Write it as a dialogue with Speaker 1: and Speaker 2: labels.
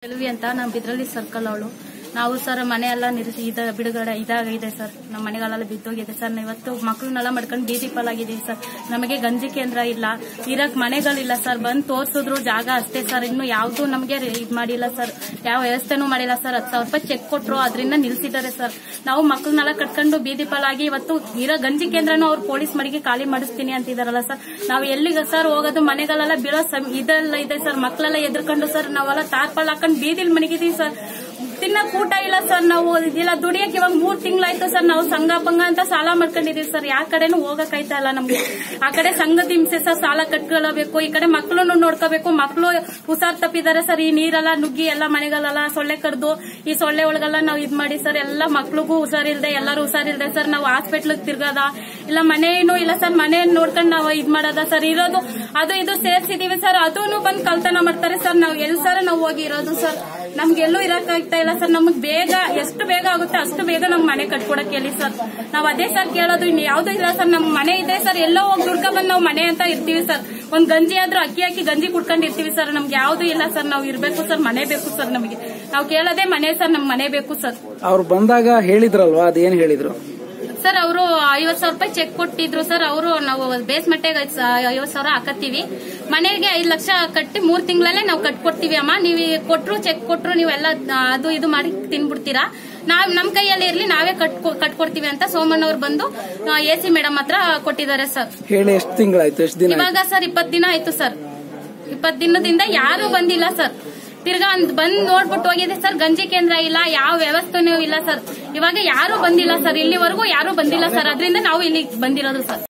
Speaker 1: ಚೆಲುವಿ ಅಂತ ನಮ್ಮ ಬಿದ್ರಳ್ಳಿ ಸರ್ಕಲ್ ಅವಳು ನಾವು ಸರ್ ಮನೆ ಎಲ್ಲ ನಿರಿಸಿ ಇದ ಬಿಡುಗಡೆ ಇದಾಗಿದೆ ಸರ್ ನಮ್ಮ ಮನೆಗಳೆಲ್ಲ ಬಿದ್ದೋಗಿದೆ ಸರ್ ಇವತ್ತು ಮಕ್ಕಳನ್ನೆಲ್ಲ ಮಾಡ್ಕೊಂಡು ಬೀದಿ ಪಾಲಾಗಿದ್ದೀವಿ ಸರ್ ನಮಗೆ ಗಂಜಿ ಕೇಂದ್ರ ಇಲ್ಲ ಇರಕ್ ಮನೆಗಳಿಲ್ಲ ಸರ್ ಬಂದು ತೋರ್ಸಿದ್ರು ಜಾಗ ಅಷ್ಟೇ ಸರ್ ಇನ್ನು ಯಾವ್ದು ನಮಗೆ ಇದು ಮಾಡಿಲ್ಲ ಸರ್ ಯಾವ ವ್ಯವಸ್ಥೆನೂ ಮಾಡಿಲ್ಲ ಸರ್ ಹತ್ತು ಸಾವಿರ ರೂಪಾಯಿ ಚೆಕ್ ಕೊಟ್ರು ಅದರಿಂದ ನಿಲ್ಸಿದ್ದಾರೆ ಸರ್ ನಾವು ಮಕ್ಕಳನ್ನೆಲ್ಲ ಕಟ್ಕೊಂಡು ಬೀದಿ ಪಾಲಾಗಿ ಇವತ್ತು ಇರೋ ಗಂಜಿ ಕೇಂದ್ರನೂ ಅವ್ರು ಪೊಲೀಸ್ ಮಡಿಗೆ ಖಾಲಿ ಮಾಡಿಸ್ತೀನಿ ಅಂತಿದಾರಲ್ಲ ಸರ್ ನಾವು ಎಲ್ಲಿಗೆ ಸರ್ ಹೋಗೋದು ಮನೆಗಳೆಲ್ಲ ಬೀಳೋ ಸಮ್- ಇದೆಲ್ಲ ಇದೆ ಸರ್ ಮಕ್ಕಳೆಲ್ಲ ಎದ್ರಕೊಂಡು ಸರ್ ನಾವೆಲ್ಲ ತಾರ್ಪಾಲ್ ಹಾಕೊಂಡು ಬೀದಿಲ್ ಮನೆಗಿದೀವಿ ಸರ್ ತಿನ್ನಕ್ ಊಟ ಇಲ್ಲ ಸರ್ ನಾವು ಇಲ್ಲ ದುಡಿಯಕ್ ಇವಾಗ ಮೂರ್ ತಿಂಗಳಾಯ್ತು ಸರ್ ನಾವು ಸಂಘ ಪಂಗ ಅಂತ ಸಾಲ ಮಾಡ್ಕೊಂಡಿದೀವಿ ಸರ್ ಯಾವ ಕಡೆನೂ ಹೋಗಕ್ ಆಯ್ತಾ ಇಲ್ಲ ನಮ್ಗೆ ಆ ಕಡೆ ಸಂಘದ ಹಿಂಸೆ ಸರ್ ಸಾಲ ಕಟ್ಕೊಳ್ಳಬೇಕು ಈ ಕಡೆ ಮಕ್ಕಳನ್ನು ನೋಡ್ಕೋಬೇಕು ಮಕ್ಕಳು ಹುಷಾರ್ ತಪ್ಪಿದ್ದಾರೆ ಸರ್ ಈ ನೀರೆಲ್ಲ ನುಗ್ಗಿ ಎಲ್ಲ ಮನೆಗಳೆಲ್ಲ ಸೊಳ್ಳೆ ಕಡ್ದು ಈ ಸೊಳ್ಳೆ ಒಳಗೆಲ್ಲ ನಾವು ಇದ್ ಮಾಡಿ ಸರ್ ಎಲ್ಲ ಮಕ್ಳಿಗೂ ಹುಷಾರಿಲ್ದೆ ಎಲ್ಲರೂ ಹುಷಾರಿಲ್ದೆ ಸರ್ ನಾವು ಹಾಸ್ಪಿಟ್ಲಿಗೆ ತಿರ್ಗದ ಇಲ್ಲ ಮನೇನು ಇಲ್ಲ ಸರ್ ಮನೆಯನ್ನು ನೋಡ್ಕೊಂಡು ನಾವು ಇದ್ ಮಾಡದ ಸರ್ ಇರೋದು ಅದು ಇದು ಸೇರ್ಸಿದೀವಿ ಸರ್ ಅದನ್ನು ಬಂದು ಕಳ್ತನ ಮಾಡ್ತಾರೆ ಸರ್ ನಾವು ಎಲ್ಲಿ ಸರ್ ನಾವು ಹೋಗಿ ಇರೋದು ಸರ್ ನಮ್ಗೆ ಎಲ್ಲೂ ಇರಕ್ ಆಗ್ತಾ ಇಲ್ಲ ಸರ್ ನಮಗ್ ಬೇಗ ಎಷ್ಟು ಬೇಗ ಆಗುತ್ತೆ ಅಷ್ಟು ಬೇಗ ನಮ್ ಮನೆ ಕಟ್ಕೊಡಕ್ ಹೇಳಿ ಸರ್ ನಾವ್ ಅದೇ ಸರ್ ಕೇಳೋದು ಇನ್ನು ಯಾವ್ದು ಇಲ್ಲ ಸರ್ ನಮ್ ಮನೆ ಇದೆ ಸರ್ ಎಲ್ಲೋ ಹೋಗಿ ದುಡ್ಕ ಬಂದ್ ನಾವು ಮನೆ ಅಂತ ಇರ್ತೀವಿ ಸರ್ ಒಂದ್ ಗಂಜಿ ಆದ್ರೂ ಅಕ್ಕಿ ಹಾಕಿ ಗಂಜಿ ಕುಡ್ಕೊಂಡು ಇರ್ತೀವಿ ಸರ್ ನಮ್ಗೆ ಯಾವ್ದು ಇಲ್ಲ ಸರ್ ನಾವು ಇರ್ಬೇಕು ಸರ್ ಮನೆ ಬೇಕು ಸರ್ ನಮಗೆ ನಾವು ಕೇಳೋದೇ ಮನೆ ಸರ್ ನಮ್ ಮನೆ ಬೇಕು ಸರ್
Speaker 2: ಅವ್ರು ಬಂದಾಗ ಹೇಳಿದ್ರಲ್ವಾ ಅದೇನ್ ಹೇಳಿದ್ರು
Speaker 1: ಸರ್ ಅವರು ಐವತ್ ಸಾವಿರ ರೂಪಾಯಿ ಚೆಕ್ ಕೊಟ್ಟಿದ್ರು ಸರ್ ಅವರು ನಾವು ಬೇಸ್ ಮಟ್ಟೆಗೆ ಐವತ್ ಸಾವಿರ ಹಾಕತ್ತೀವಿ ಮನೆಗೆ ಐದ್ ಲಕ್ಷ ಕಟ್ಟಿ ಮೂರ್ ತಿಂಗಳಲ್ಲೇ ನಾವು ಕಟ್ಕೊಡ್ತೀವಿ ಅಮ್ಮ ನೀವು ಕೊಟ್ರು ಚೆಕ್ ಕೊಟ್ರು ನೀವೆಲ್ಲ ಅದು ಇದು ಮಾಡಿ ತಿನ್ಬಿಡ್ತೀರಾ ನಾವ್ ನಮ್ ಕೈಯಲ್ಲಿ ಇರ್ಲಿ ನಾವೇ ಕಟ್ಕೊ ಕಟ್ಕೊಡ್ತೀವಿ ಅಂತ ಸೋಮಣ್ಣ ಅವ್ರು ಬಂದು ಎ ಸಿ ಮೇಡಮ್ ಹತ್ರ ಕೊಟ್ಟಿದ್ದಾರೆ ಸರ್
Speaker 2: ಹೇಳಿ ಎಷ್ಟು ತಿಂಗಳಾಯ್ತು ಎಷ್ಟು ದಿನ ಆಯ್ತು
Speaker 1: ಇವಾಗ ಸರ್ ಇಪ್ಪತ್ ದಿನ ಆಯ್ತು ಸರ್ ಇಪ್ಪತ್ ದಿನದಿಂದ ಯಾರು ಬಂದಿಲ್ಲ ಸರ್ ತಿರ್ಗಾ ಒಂದ್ ಬಂದ್ ನೋಡ್ಬಿಟ್ಟು ಹೋಗಿದೆ ಸರ್ ಗಂಜಿ ಕೇಂದ್ರ ಇಲ್ಲ ಯಾವ ವ್ಯವಸ್ಥೆನೂ ಇಲ್ಲ ಸರ್ ಇವಾಗ ಯಾರು ಬಂದಿಲ್ಲ ಸರ್ ಇಲ್ಲಿವರೆಗೂ ಯಾರು ಬಂದಿಲ್ಲ ಸರ್ ಅದರಿಂದ ನಾವು ಇಲ್ಲಿ ಬಂದಿರೋದು ಸರ್